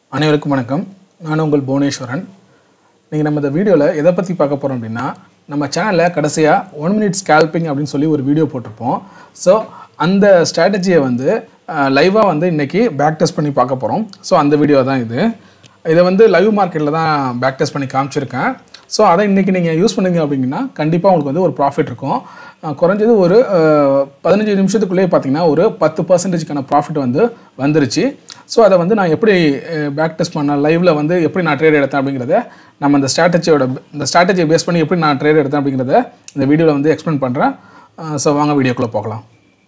அனைவருக்கும் வணக்கம் நான் உங்கள் புவனேஸ்வரன் நீங்கள் நம்ம இந்த வீடியோவில் எதை பற்றி பார்க்க போகிறோம் அப்படின்னா நம்ம சேனலில் கடைசியாக ஒன் மினிட் ஸ்கேல்பிங் அப்படின்னு சொல்லி ஒரு வீடியோ போட்டிருப்போம் ஸோ அந்த ஸ்ட்ராட்டஜியை வந்து லைவாக வந்து இன்றைக்கி பேக் டெஸ்ட் பண்ணி பார்க்க போகிறோம் ஸோ அந்த வீடியோ தான் இது இதை வந்து லைவ் மார்க்கெட்டில் தான் பேக் டெஸ்ட் பண்ணி காமிச்சிருக்கேன் ஸோ அதை இன்றைக்கி நீங்கள் யூஸ் பண்ணீங்க அப்படிங்கன்னா கண்டிப்பாக உங்களுக்கு வந்து ஒரு ப்ராஃபிட் இருக்கும் அஹ் குறைஞ்சது ஒரு அஹ், பதினஞ்சு நிமிஷத்துக்குள்ளேயே பார்த்தீங்கன்னா ஒரு பத்து பர்சன்டேஜ்க்கான ப்ராஃபிட் வந்து வந்துருச்சு ஸோ அதை வந்து நான் எப்படி பேக் டெஸ்ட் பண்ண லைவ்ல வந்து எப்படி நான் ட்ரேட் எடுத்தேன் அப்படிங்கிறத நம்ம இந்த ஸ்ட்ராட்டஜியோட இந்த ஸ்ட்ராட்டஜியை பேஸ் பண்ணி எப்படி நான் ட்ரேட் எடுத்தேன் அப்படிங்கிறத இந்த வீடியோவில் வந்து எக்ஸ்பிளைன் பண்ணுறேன் ஸோ வாங்க வீடியோக்குள்ளே போகலாம்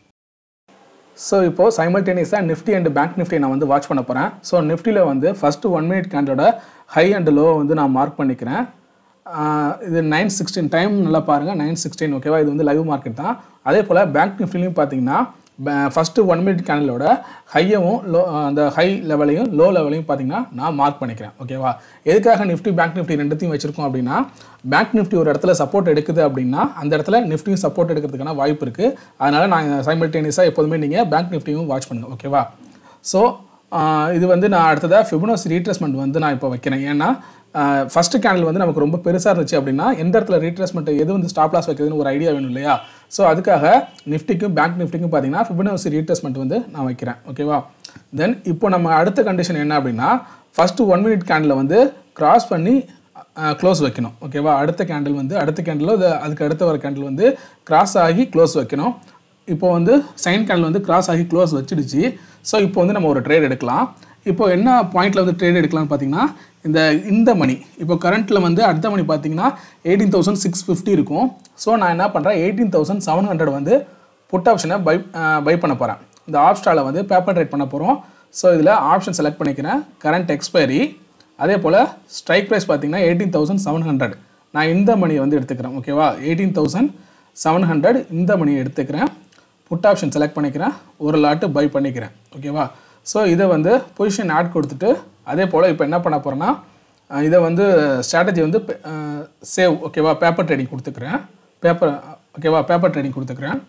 ஸோ இப்போது சைமல்டேனியஸாக நிஃப்டி அண்ட் பேங்க் நிஃப்டி நான் வந்து வாட்ச் பண்ண போகிறேன் ஸோ நிஃப்டியில் வந்து ஃபஸ்ட்டு ஒன் மினிட் கேண்டோட ஹை அண்ட் லோ வந்து நான் மார்க் பண்ணிக்கிறேன் ஆஹ் இது நைன் சிக்ஸ்டீன் டைம் நல்லா பாருங்கள் நைன் சிக்ஸ்டீன் ஓகேவா இது வந்து லைவ் மார்க்கெட் தான் அதே போல் பேங்க் நிஃப்டிலையும் பார்த்தீங்கன்னா ஃபஸ்ட்டு ஒன் மினிட் கேண்டலோட ஹையவும் லோ அந்த ஹை லெவலையும் லோ லெவலையும் பார்த்தீங்கன்னா நான் மார்க் பண்ணிக்கிறேன் ஓகேவா எதுக்காக நிஃப்டி பேங்க் நிஃப்டி ரெண்டுத்தையும் வச்சிருக்கோம் அப்படின்னா பேங்க் நிஃப்டி ஒரு இடத்துல சப்போர்ட் எடுக்குது அப்படின்னா அந்த இடத்துல நிஃப்டியும் சப்போர்ட் எடுக்கிறதுக்கான வாய்ப்பு இருக்குது அதனால் நான் சைமல்டேனியஸாக எப்போதுமே நீங்கள் பேங்க் நிஃப்டியும் வாட்ச் பண்ணுங்கள் ஓகேவா ஸோ இது வந்து நான் அடுத்ததாக ஃபிபனோசி ரீட்ரேஸ்மெண்ட் வந்து நான் இப்போ வைக்கிறேன் ஏன்னா ஃபஸ்ட்டு கேண்டில் வந்து நமக்கு ரொம்ப பெருசாக இருந்துச்சு அப்படின்னா எந்த இடத்துல ரீட்ரேஸ்மெண்ட் எது வந்து ஸ்டாப் லாஸ் வைக்கிறதுன்னு ஒரு ஐடியா வேணும் இல்லையா ஸோ அதுக்காக நிஃப்டிக்கும் பேங்க் நிஃப்டிக்கும் பார்த்தீங்கன்னா ஃபிபனோசி ரீட்ரேஸ்மெண்ட் வந்து நான் வைக்கிறேன் ஓகேவா தென் இப்போ நம்ம அடுத்த கண்டிஷன் என்ன அப்படின்னா ஃபஸ்ட்டு ஒன் மினிட் கேண்டில் வந்து கிராஸ் பண்ணி க்ளோஸ் வைக்கணும் ஓகேவா அடுத்த கேண்டில் வந்து அடுத்த கேண்டில் அதுக்கு அடுத்த வர கேண்டில் வந்து கிராஸ் ஆகி க்ளோஸ் வைக்கணும் இப்போ வந்து சைன் கேண்டில் வந்து கிராஸ் ஆகி க்ளோஸ் வச்சிடுச்சு ஸோ இப்போ வந்து நம்ம ஒரு ட்ரேட் எடுக்கலாம் இப்போ என்ன பாயிண்ட்ல வந்து ட்ரேட் எடுக்கலாம்னு பார்த்தீங்கன்னா இந்த இந்த மணி இப்போ கரண்ட்டில் வந்து அடுத்த மணி பார்த்தீங்கன்னா எயிட்டீன் தௌசண்ட் சிக்ஸ் ஃபிஃப்டி இருக்கும் ஸோ நான் என்ன பண்ணுறேன் எயிட்டீன் தௌசண்ட் செவன் ஹண்ட்ரட் வந்து புட் ஆப்ஷனை பை பை பண்ண போகிறேன் இந்த ஆப்ஸ்டாவில் வந்து பேப்பர் ட்ரேட் பண்ண போகிறோம் ஸோ இதில் ஆப்ஷன் செலக்ட் பண்ணிக்கிறேன் கரண்ட் எக்ஸ்பைரி அதே போல் ஸ்ட்ரைக் ப்ரைஸ் பார்த்தீங்கன்னா எயிட்டீன் தௌசண்ட் செவன் ஹண்ட்ரட் நான் இந்த மணியை வந்து எடுத்துக்கிறேன் ஓகேவா எயிட்டீன் தௌசண்ட் செவன் ஹண்ட்ரட் இந்த மணியை எடுத்துக்கிறேன் புட் ஆப்ஷன் செலக்ட் பண்ணிக்கிறேன் ஒரு லாட்டு பை பண்ணிக்கிறேன் ஓகேவா ஸோ இதை வந்து பொசிஷன் ஆட் கொடுத்துட்டு அதே போல் இப்போ என்ன பண்ண போகிறேன்னா அஹ் இதை வந்து ஸ்ட்ராட்டஜி வந்து சேவ் ஓகேவா பேப்பர் ட்ரேடிங் கொடுத்துக்கிறேன் பேப்பர் ஓகேவா பேப்பர் ட்ரேடிங் கொடுத்துக்கிறேன்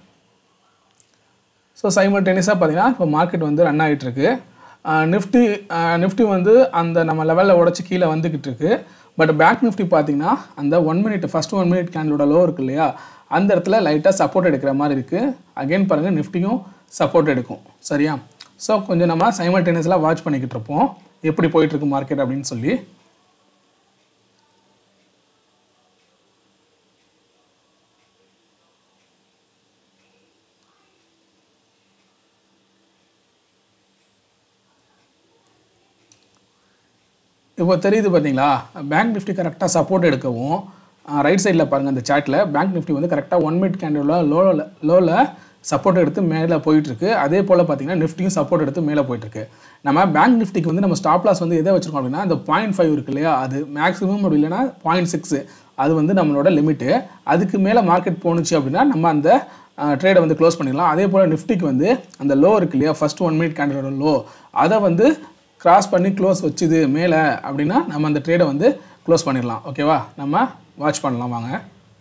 ஸோ சைமல்டேனியஸாக பார்த்தீங்கன்னா இப்போ மார்க்கெட் வந்து ரன் ஆகிட்டு இருக்கு நிஃப்டி நிஃப்டி வந்து அந்த நம்ம லெவலில் உடச்சி கீழே வந்துக்கிட்டு இருக்கு பட் பேங்க் நிஃப்டி பார்த்தீங்கன்னா அந்த one minute first one minute கேண்டலோட லோ இருக்கு இல்லையா அந்த இடத்துல லைட்டாக சப்போர்ட் எடுக்கிற மாதிரி இருக்குது அகைன் பாருங்கள் நிஃப்டியும் சப்போர்ட் எடுக்கும் சரியா ஸோ கொஞ்சம் நம்ம சைமல்டேனியஸில் வாட்ச் பண்ணிக்கிட்டு இருப்போம் எப்படி போயிட்டுருக்கு மார்க்கெட் அப்படின்னு சொல்லி இப்போ தெரியுது பார்த்தீங்களா பேங்க் நிஃப்டி கரெக்டாக சப்போர்ட் எடுக்கவும் ரைட் சைடில் பாருங்கள் அந்த சார்ட்டில் பேங்க் நிஃப்டி வந்து கரெக்டாக ஒன் மினிட் கேண்டில் லோவில் லோவில் சப்போர்ட் எடுத்து மேலே போயிட்டுருக்கு அதே போல் பார்த்தீங்கன்னா நிஃப்டியும் சப்போர்ட் எடுத்து மேலே போயிட்டுருக்கு நம்ம பேங்க் நிஃப்டிக்கு வந்து நம்ம ஸ்டாப் லாஸ் வந்து எதை வச்சிருக்கோம் அப்படின்னா அந்த பாயிண்ட் ஃபைவ் இருக்கு இல்லையா அது மேக்ஸிமம் அப்படி இல்லைன்னா பாயிண்ட் சிக்ஸ் அது வந்து நம்மளோட லிமிட்டு அதுக்கு மேலே மார்க்கெட் போணுச்சு அப்படின்னா நம்ம அந்த ட்ரேடை வந்து க்ளோஸ் பண்ணிடலாம் அதே போல் நிஃப்டிக்கு வந்து அந்த லோ இருக்கு இல்லையா ஃபஸ்ட் ஒன் மினிட் கேண்டலோட லோ அதை வந்து கிராஸ் பண்ணி க்ளோஸ் வச்சுது மேலே அப்படின்னா நம்ம அந்த ட்ரேடை வந்து க்ளோஸ் பண்ணிடலாம் ஓகேவா நம்ம வாட்ச் பண்ணலாம் வாங்க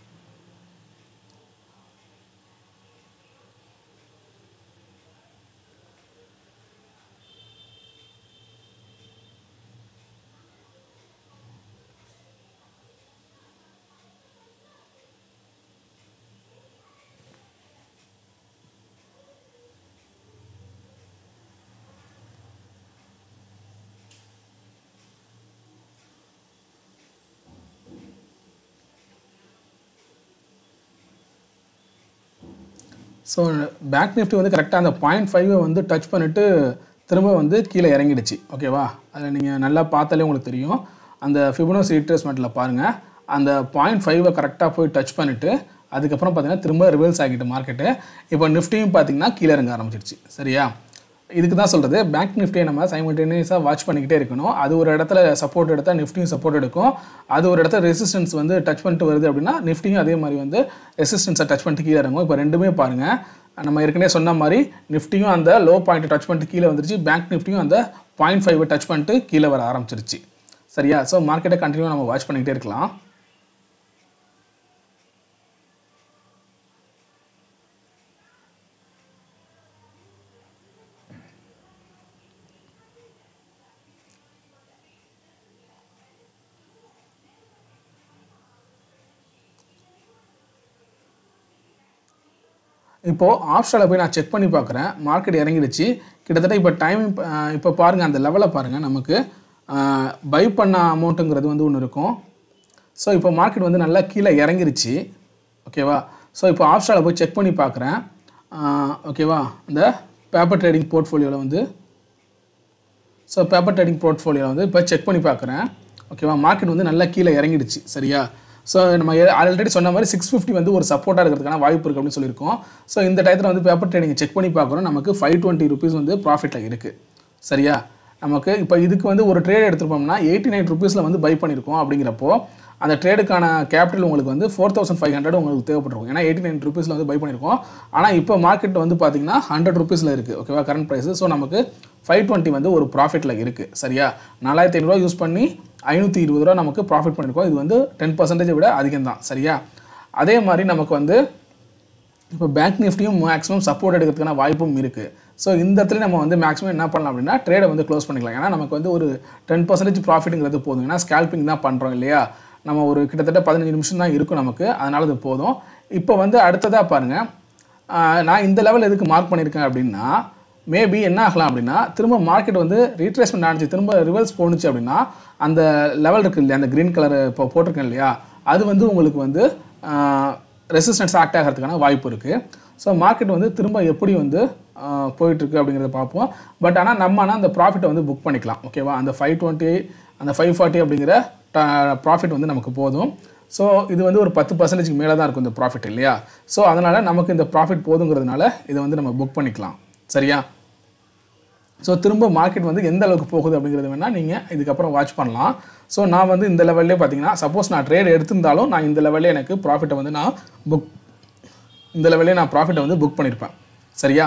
ஸோ பேங்க் நிஃப்டி வந்து கரெக்டாக அந்த பாயிண்ட் ஃபைவை வந்து டச் பண்ணிவிட்டு திரும்ப வந்து கீழே இறங்கிடுச்சு ஓகேவா அதில் நீங்கள் நல்லா பார்த்தாலே உங்களுக்கு தெரியும் அந்த ஃபிபனோஸ் ரீட்ரேஸ்மெண்ட்டில் பாருங்கள் அந்த பாயிண்ட் ஃபைவை கரெக்டாக போய் டச் பண்ணிவிட்டு அதுக்கப்புறம் பார்த்தீங்கன்னா திரும்ப ரிவர்ஸ் ஆகிட்டு மார்க்கெட்டு இப்போ நிஃப்டியும் பார்த்தீங்கன்னா கீழே இறங்க ஆரம்பிச்சிருச்சு சரியா இதுக்கு தான் சொல்கிறது பேங்க் நிஃப்டியை நம்ம சைமல்டேனியஸாக வாட்ச் பண்ணிக்கிட்டே இருக்கணும் அது ஒரு இடத்துல சப்போர்ட் எடுத்தால் நிஃப்டியும் சப்போர்ட் எடுக்கும் அது ஒரு இடத்துல ரெசிஸ்டன்ஸ் வந்து டச் பண்ணிட்டு வருது அப்படின்னா நிஃப்டியும் அதே மாதிரி வந்து ரெசிஸ்டன்ஸை டச் பண்ணிட்டு கீழே இறங்கும் இப்போ ரெண்டுமே பாருங்கள் நம்ம ஏற்கனவே சொன்ன மாதிரி நிஃப்டியும் அந்த லோ பாயிண்ட் டச் பண்ணிட்டு கீழே வந்துருச்சு பேங்க் நிஃப்டியும் அந்த பாயிண்ட் ஃபைவ் டச் பண்ணிட்டு கீழே வர ஆரம்பிச்சிருச்சு சரியா ஸோ மார்க்கெட்டை கண்டினியூ நம்ம வாட்ச் பண்ணிக்கிட்டே இருக்கலாம் இப்போது ஆப்ஷனில் போய் நான் செக் பண்ணி பார்க்குறேன் மார்க்கெட் இறங்கிடுச்சு கிட்டத்தட்ட இப்போ டைம் இப்போ பாருங்கள் அந்த லெவலை பாருங்கள் நமக்கு பை பண்ண அமௌண்ட்டுங்கிறது வந்து ஒன்று இருக்கும் ஸோ இப்போ மார்க்கெட் வந்து நல்லா கீழே இறங்கிருச்சு ஓகேவா ஸோ இப்போ ஆப்ஷனில் போய் செக் பண்ணி பார்க்குறேன் ஓகேவா இந்த பேப்பர் ட்ரேடிங் போர்ட்ஃபோலியோவில் வந்து ஸோ பேப்பர் ட்ரேடிங் போர்ட்ஃபோலியோவில் வந்து இப்போ செக் பண்ணி பார்க்குறேன் ஓகேவா மார்க்கெட் வந்து நல்லா கீழே இறங்கிடுச்சு சரியா ஸோ நம்ம ஆல்ரெடி சொன்ன மாதிரி சிக்ஸ் ஃபிஃப்டி வந்து ஒரு சப்போர்ட்டாக இருக்கிறதுக்கான வாய்ப்பு இருக்குது அப்படின்னு சொல்லியிருக்கோம் ஸோ இந்த டயத்தில் வந்து பேப்பர் ட்ரேடிங் செக் பண்ணி பார்க்குறோம் நமக்கு ஃபைவ் டுவெண்ட்டி ருபீஸ் வந்து ப்ராஃபிட்டில் இருக்குது சரியா நமக்கு இப்போ இதுக்கு வந்து ஒரு ட்ரேட் எடுத்துருப்போம்னா எயிட்டி நைன் ருபீஸில் வந்து பை பண்ணியிருக்கோம் அப்படிங்கிறப்போ அந்த ட்ரேடுக்கான கேபிட்டல் உங்களுக்கு வந்து ஃபோர் தௌசண்ட் ஃபைவ் ஹண்ட்ரட் உங்களுக்கு தேவைப்பட்டிருக்கும் ஏன்னா எயிட்டி நைன் ருபீஸில் வந்து பை பண்ணியிருக்கோம் ஆனால் இப்போ மார்க்கெட் வந்து பார்த்தீங்கன்னா ஹண்ட்ரட் ருபீஸில் இருக்குது ஓகேவா கரண்ட் ப்ரைஸ் ஸோ நமக்கு ஃபைவ் டுவெண்ட்டி வந்து ஒரு ப்ராஃபிட்டில் இருக்குது சரியா நாலாயிரத்தி ஐநூறுரூவா யூஸ் பண்ணி ஐநூற்றி இருபது ரூபா நமக்கு ப்ராஃபிட் பண்ணியிருக்கோம் இது வந்து டென் பர்சன்டேஜை விட அதிகம் தான் சரியா அதே மாதிரி நமக்கு வந்து இப்போ பேங்க் நிஃப்டியும் மேக்ஸிமம் சப்போர்ட் எடுக்கிறதுக்கான வாய்ப்பும் இருக்குது ஸோ இந்த இடத்துல நம்ம வந்து மேக்ஸிமம் என்ன பண்ணலாம் அப்படின்னா ட்ரேடை வந்து க்ளோஸ் பண்ணிக்கலாம் ஏன்னா நமக்கு வந்து ஒரு டென் பர்சன்டேஜ் ப்ராஃபிட்டுங்கிறது போதும் ஏன்னா ஸ்கேல்பிங் தான் பண்ணுறோம் இல்லையா நம்ம ஒரு கிட்டத்தட்ட பதினஞ்சு நிமிஷம் தான் இருக்கும் நமக்கு அதனால அது போதும் இப்போ வந்து அடுத்ததாக பாருங்கள் நான் இந்த லெவல் எதுக்கு மார்க் பண்ணியிருக்கேன் அப்படின்னா மேபி என்ன ஆகலாம் அப்படின்னா திரும்ப மார்க்கெட் வந்து ரீட்ரேஸ்மெண்ட் ஆனிச்சு திரும்ப ரிவர்ஸ் போணுச்சு அப்படின்னா அந்த லெவல் இருக்குது இல்லையா அந்த க்ரீன் கலர் இப்போ போட்டிருக்கேன் இல்லையா அது வந்து உங்களுக்கு வந்து ரெசிஸ்டன்ஸ் ஆக்ட் ஆகிறதுக்கான வாய்ப்பு இருக்குது ஸோ மார்க்கெட் வந்து திரும்ப எப்படி வந்து போயிட்டுருக்கு அப்படிங்கிறத பார்ப்போம் பட் ஆனால் நம்ம ஆனால் அந்த ப்ராஃபிட்டை வந்து புக் பண்ணிக்கலாம் ஓகேவா அந்த ஃபைவ் டுவெண்ட்டி அந்த ஃபைவ் ஃபார்ட்டி அப்படிங்கிற ப்ராஃபிட் வந்து நமக்கு போதும் ஸோ இது வந்து ஒரு பத்து பர்சன்டேஜ்க்கு மேலே தான் இருக்கும் இந்த ப்ராஃபிட் இல்லையா ஸோ அதனால் நமக்கு இந்த ப்ராஃபிட் போதுங்கிறதுனால இதை வந்து நம்ம புக் பண்ணிக்கலாம் சரியா ஸோ திரும்ப மார்க்கெட் வந்து எந்த அளவுக்கு போகுது அப்படிங்கிறது வேணால் நீங்கள் இதுக்கப்புறம் வாட்ச் பண்ணலாம் ஸோ நான் வந்து இந்த லெவல்லே பார்த்தீங்கன்னா சப்போஸ் நான் ட்ரேட் எடுத்திருந்தாலும் நான் இந்த லெவல்லே எனக்கு ப்ராஃபிட்டை வந்து நான் புக் இந்த லெவல்லே நான் ப்ராஃபிட்டை வந்து புக் பண்ணியிருப்பேன் சரியா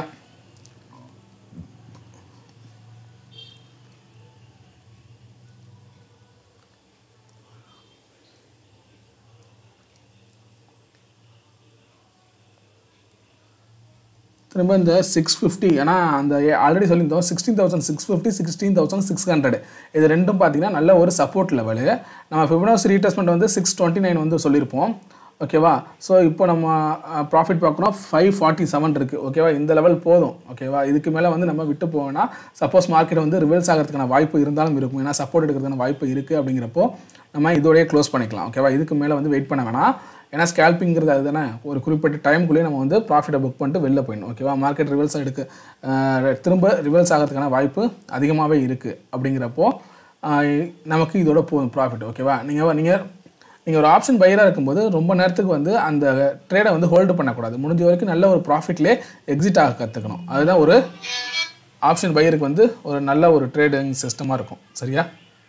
திரும்ப இந்த சிக்ஸ் ஃபிஃப்டி ஏன்னா அந்த ஆல்ரெடி சொல்லியிருந்தோம் sixteen thousand six fifty sixteen thousand six hundred இது ரெண்டும் பார்த்தீங்கன்னா நல்ல ஒரு சப்போர்ட் லெவலு நம்ம ஃபிபனாஸ் ரீடெஸ்ட்மெண்ட் வந்து சிக்ஸ் டுவெண்ட்டி நைன் வந்து சொல்லியிருப்போம் ஓகேவா ஸோ இப்போ நம்ம ப்ராஃபிட் பார்க்கணும் ஃபைவ் ஃபார்ட்டி செவன் இருக்குது ஓகேவா இந்த லெவல் போதும் ஓகேவா இதுக்கு மேலே வந்து நம்ம விட்டு போவோம்னா சப்போஸ் மார்க்கெட் வந்து ரிவர்ஸ் ஆகிறதுக்கான வாய்ப்பு இருந்தாலும் இருக்கும் ஏன்னா சப்போர்ட் எடுக்கிறதுக்கான வாய்ப்பு இருக்குது அப்படிங்கிறப்போ நம்ம இதோடய க்ளோஸ் பண்ணிக்கலாம் ஓகேவா இதுக்கு மேலே வந்து வெயிட் பண்ண வேணாம் ஏன்னா ஸ்கேல்பிங்கிறது அதுதானே ஒரு குறிப்பிட்ட டைமுக்குள்ளேயே நம்ம வந்து ப்ராஃபிட்டை புக் பண்ணிட்டு வெளில போயிடணும் ஓகேவா மார்க்கெட் ரிவல்ஸ் எடுக்க அஹ், திரும்ப ரிவல்ஸ் ஆகிறதுக்கான வாய்ப்பு அதிகமாகவே இருக்குது அப்படிங்கிறப்போ அஹ், நமக்கு இதோட போதும் ப்ராஃபிட் ஓகேவா நீங்கள் நீங்கள் நீங்கள் ஒரு ஆப்ஷன் பையராக இருக்கும்போது ரொம்ப நேரத்துக்கு வந்து அந்த ட்ரேடை வந்து ஹோல்டு பண்ணக்கூடாது முடிஞ்ச வரைக்கும் நல்ல ஒரு ப்ராஃபிட்லேயே எக்ஸிட் ஆக கற்றுக்கணும் அதுதான் ஒரு ஆப்ஷன் பையருக்கு வந்து ஒரு நல்ல ஒரு ட்ரேடிங் சிஸ்டமாக இருக்கும் சரியா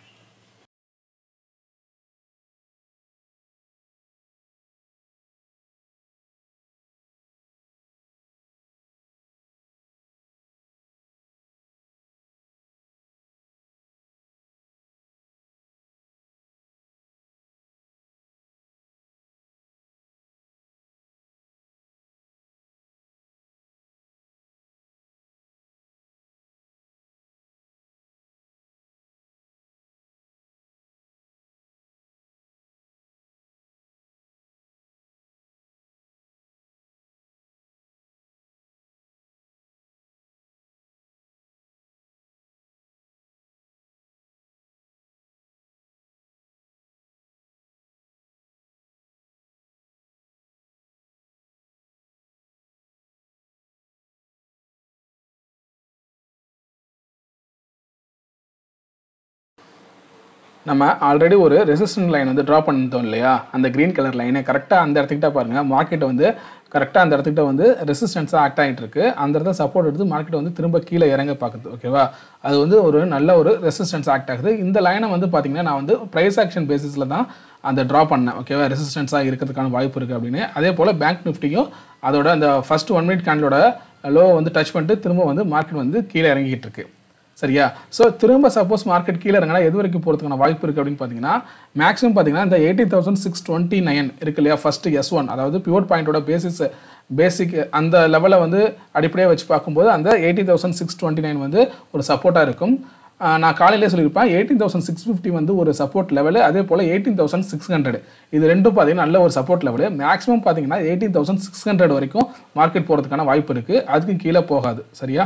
நம்ம ஆல்ரெடி ஒரு ரெசிஸ்டன்ட் லைன் வந்து ட்ரா பண்ணிட்டோம் இல்லையா அந்த க்ரீன் கலர் லைனை கரெக்டாக அந்த இடத்துக்கிட்ட பாருங்கள் மார்க்கெட் வந்து கரெக்டாக அந்த இடத்துக்கிட்ட வந்து ரெசிஸ்டன்ஸாக ஆக்ட் ஆகிட்டு இருக்கு அந்த இடத்துல சப்போர்ட் எடுத்து மார்க்கெட் வந்து திரும்ப கீழே இறங்க பார்க்குது ஓகேவா அது வந்து ஒரு நல்ல ஒரு ரெசிஸ்டன்ஸ் ஆக்ட் ஆகுது இந்த லைனை வந்து பார்த்தீங்கன்னா நான் வந்து ப்ரைஸ் ஆக்ஷன் பேசிஸில் தான் அந்த ட்ரா பண்ணேன் ஓகேவா ரெசிஸ்டன்ஸாக இருக்கிறதுக்கான வாய்ப்பு இருக்குது அப்படின்னு அதே போல் பேங்க் நிஃப்டியும் அதோட அந்த ஃபர்ஸ்ட் ஒன் மினிட் கேண்டலோட லோ வந்து டச் பண்ணிட்டு திரும்ப வந்து மார்க்கெட் வந்து கீழே இறங்கிட்டு இருக்கு சரியா ஸோ திரும்ப சப்போஸ் மார்க்கெட் கீழே இறங்கினா எது வரைக்கும் போகிறதுக்கான வாய்ப்பு இருக்குது அப்படின்னு பார்த்தீங்கன்னா மேக்ஸிமம் பார்த்தீங்கன்னா இந்த eighty thousand six twenty nine இருக்கு இல்லையா ஃபஸ்ட்டு எஸ் ஒன் அதாவது பியூர் பாயிண்டோட பேசிஸ் பேசிக் அந்த லெவலை வந்து அடிப்படையாக வச்சு பார்க்கும்போது அந்த eighty thousand six twenty nine வந்து ஒரு சப்போர்ட்டாக இருக்கும் ஆஹ் நான் காலையிலே சொல்லியிருப்பேன் எயிட்டீன் தௌசண்ட் சிக்ஸ் ஃபிஃப்டி வந்து ஒரு சப்போர்ட் லெவல் அதே போல் எயிட்டீன் தௌசண்ட் சிக்ஸ் ஹண்ட்ரட் இது ரெண்டும் பார்த்தீங்கன்னா நல்ல ஒரு சப்போர்ட் லெவல் மேக்ஸிமம் பார்த்தீங்கன்னா எயிட்டீன் தௌசண்ட் சிக்ஸ் ஹண்ட்ரட் வரைக்கும் மார்க்கெட் போகிறதுக்கான வாய்ப்பு இருக்குது அதுக்கு கீழே போகாது சரியா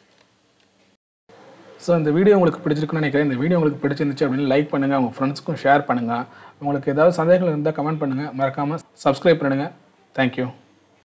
ஸோ இந்த வீடியோ உங்களுக்கு பிடிச்சிருக்குன்னு நினைக்கிறேன் இந்த வீடியோ உங்களுக்கு பிடிச்சிருந்துச்சு அப்படின்னு லைக் பண்ணுங்கள் உங்கள் ஃப்ரெண்ட்ஸ்க்கும் ஷேர் பண்ணுங்கள் உங்களுக்கு ஏதாவது சந்தேகங்கள் இருந்தால் கமெண்ட் பண்ணுங்கள் மறக்காமல் சப்ஸ்கிரைப் பண்ணுங்கள் தேங்க்யூ